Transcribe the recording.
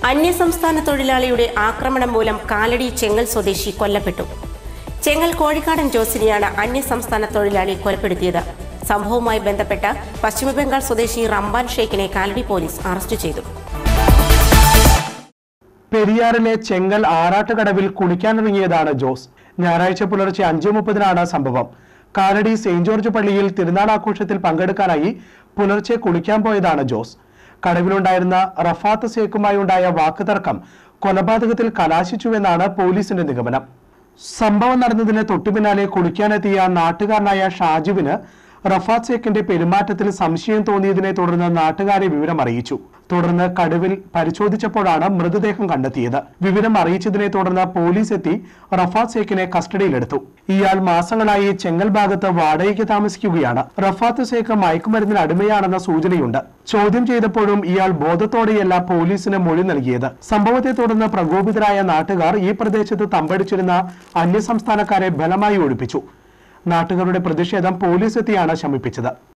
അന്യസംസ്ഥാന തൊഴിലാളിയുടെ ആക്രമണം മൂലം കാലടി ചെങ്ങൽ സ്വദേശി കൊല്ലപ്പെട്ടു ചെങ്ങൽ കോഴിക്കാടൻ ജോസിനെയാണ് അന്യസംസ്ഥാന തൊഴിലാളി കൊലപ്പെടുത്തിയത് സംഭവവുമായി ബന്ധപ്പെട്ട് പശ്ചിമബംഗാൾ സ്വദേശി റംബാൻ ഷെയ്ഖിനെ കാലടി പോലീസ് അറസ്റ്റ് ചെയ്തു പെരിയാറിലെ ചെങ്കൽ ആറാട്ടുകടവിൽ കുളിക്കാനിറങ്ങിയതാണ് ജോസ് ഞായറാഴ്ച പുലർച്ചെ അഞ്ചു മുപ്പതിനാണ് സംഭവം കാലടി സെയിന്റ് ജോർജ് പള്ളിയിൽ തിരുനാൾ ആഘോഷത്തിൽ പങ്കെടുക്കാനായി പുലർച്ചെ കുളിക്കാൻ പോയതാണ് ജോസ് കടവിലുണ്ടായിരുന്ന റഫാത്ത് സേക്കുമായി ഉണ്ടായ വാക്കുതർക്കം കൊലപാതകത്തിൽ കലാശിച്ചുവെന്നാണ് പോലീസിന്റെ നിഗമനം സംഭവം നടന്നതിന് തൊട്ടുപിന്നാലെ കുളിക്കാനെത്തിയ നാട്ടുകാരനായ ഷാജുവിന് റഫാത്ത് സേഖിന്റെ പെരുമാറ്റത്തിൽ സംശയം തോന്നിയതിനെ തുടർന്ന് നാട്ടുകാരെ വിവരം അറിയിച്ചു തുടർന്ന് കടുവിൽ പരിശോധിച്ചപ്പോഴാണ് മൃതദേഹം കണ്ടെത്തിയത് വിവരം അറിയിച്ചതിനെ തുടർന്ന് പോലീസ് എത്തി റഫാത്ത് സേഖിനെ കസ്റ്റഡിയിലെടുത്തു ഇയാൾ മാസങ്ങളായി ചെങ്ങൽ ഭാഗത്ത് വാടകയ്ക്ക് താമസിക്കുകയാണ് റഫാത്ത് സേഖ് മയക്കുമരുന്നിന് അടിമയാണെന്ന സൂചനയുണ്ട് ചോദ്യം ചെയ്തപ്പോഴും ഇയാൾ ബോധത്തോടെയല്ല പോലീസിന് മൊഴി നൽകിയത് സംഭവത്തെ തുടർന്ന് പ്രകോപിതരായ നാട്ടുകാർ ഈ പ്രദേശത്ത് തമ്പടിച്ചിരുന്ന അന്യസംസ്ഥാനക്കാരെ ബലമായി ഒഴിപ്പിച്ചു നാട്ടുകാരുടെ പ്രതിഷേധം പോലീസ് എത്തിയാണ് ശമിപ്പിച്ചത്